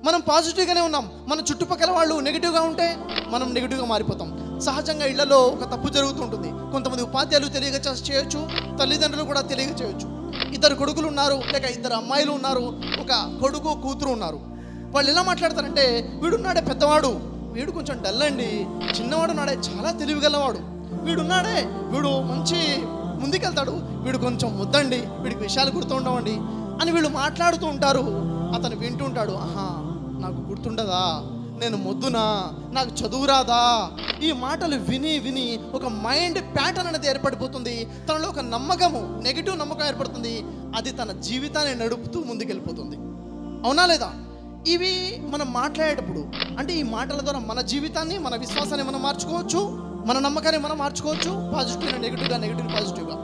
మనం పాజిటివ్గానే ఉన్నాం మన చుట్టుపక్కల వాళ్ళు నెగిటివ్గా ఉంటే మనం నెగిటివ్గా మారిపోతాం సహజంగా ఇళ్లలో ఒక తప్పు జరుగుతుంటుంది కొంతమంది ఉపాధ్యాయులు తెలియక చే- చేయొచ్చు తల్లిదండ్రులు కూడా తెలియక చేయొచ్చు ఇద్దరు కొడుకులు ఉన్నారు లేక ఇద్దరు అమ్మాయిలు ఉన్నారు ఒక కొడుకు కూతురు ఉన్నారు వాళ్ళు ఎలా మాట్లాడతారంటే వీడున్నాడే పెద్దవాడు వీడు కొంచెం డల్ అండి చిన్నవాడు నాడే చాలా తెలివిగలవాడు వీడున్నాడే వీడు మంచి ముందుకెళ్తాడు వీడు కొంచెం ముద్దండి వీడికి విషయాలు గుర్తుండవండి అని వీళ్ళు మాట్లాడుతూ ఉంటారు అతను వింటుంటాడు ఆహా నాకు గుర్తుండదా నేను మొద్దునా నాకు చదువు రాదా ఈ మాటలు విని విని ఒక మైండ్ ప్యాటర్న్ అనేది ఏర్పడిపోతుంది తనలో ఒక నమ్మకము నెగిటివ్ నమ్మకం ఏర్పడుతుంది అది తన జీవితాన్ని నడుపుతూ ముందుకెళ్ళిపోతుంది అవునా లేదా ఇవి మనం మాట్లాడేటప్పుడు అంటే ఈ మాటల ద్వారా మన జీవితాన్ని మన విశ్వాసాన్ని మనం మార్చుకోవచ్చు మన నమ్మకాన్ని మనం మార్చుకోవచ్చు పాజిటివ్ నెగిటివ్గా నెగిటివ్ పాజిటివ్గా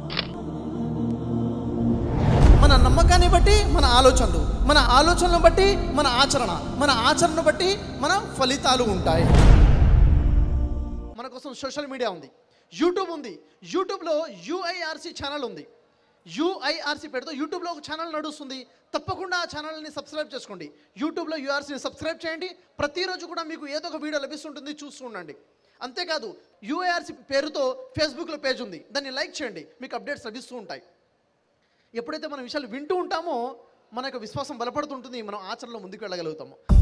మన నమ్మకాన్ని బట్టి మన ఆలోచనలు మన ఆలోచనలను బట్టి మన ఆచరణ మన ఆచరణను బట్టి మన ఫలితాలు ఉంటాయి మన కోసం సోషల్ మీడియా ఉంది యూట్యూబ్ ఉంది యూట్యూబ్లో యుఐఆర్సి ఛానల్ ఉంది యుఐఆర్సి పేరుతో యూట్యూబ్లో ఒక ఛానల్ నడుస్తుంది తప్పకుండా ఆ ఛానల్ని సబ్స్క్రైబ్ చేసుకోండి యూట్యూబ్లో యూఆర్సీని సబ్స్క్రైబ్ చేయండి ప్రతిరోజు కూడా మీకు ఏదో ఒక వీడియో లభిస్తుంటుంది చూస్తూ ఉండండి అంతేకాదు యుఐఆర్సి పేరుతో ఫేస్బుక్లో పేజ్ ఉంది దాన్ని లైక్ చేయండి మీకు అప్డేట్స్ లభిస్తూ ఉంటాయి ఎప్పుడైతే మన విషయాలు వింటూ ఉంటామో మన యొక్క విశ్వాసం బలపడుతుంటుంది మనం ఆచరణలో ముందుకు వెళ్ళగలుగుతాము